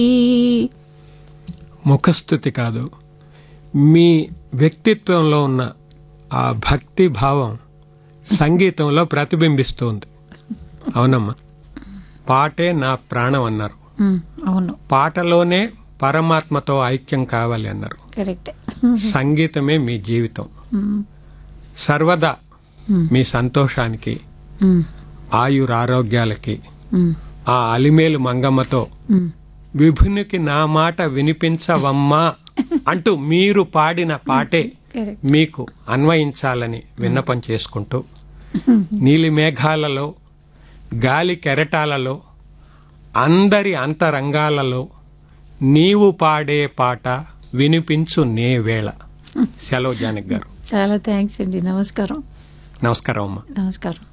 ముఖస్థుతి కాదు మీ వ్యక్తిత్వంలో ఉన్న ఆ భక్తి భావం సంగీతంలో ప్రతిబింబిస్తుంది అవునమ్మా పాటే నా ప్రాణం అన్నారు ఉమ్, అవును పాటలోనే పరమాత్మతో ఐక్యం కావాలి అన్నారు కరెక్టే సంగీతమే మీ జీవితం ఉమ్, సర్వదా మీ సంతోషానికి ఉమ్, ఆయురారోగ్యాలకి ఉమ్, ఆ అలిమేలు మంగమ్మతో ఉమ్. విభునికి నా మాట వినిపించవమ్మా అంటూ మీరు పాడిన పాటే కరెక్ట్ మీకు అన్వయించాలని విన్నపం చేసుకుంటూ నీలి మేఘాలలో గాలి కెరటాలలో అందరి అంతరంగాలలో నీవు పాడే పాట వినిపించు నే వేళ సెలవు జానక్ గారు చాలా థ్యాంక్స్ అండి నమస్కారం నమస్కారం అమ్మా నమస్కారం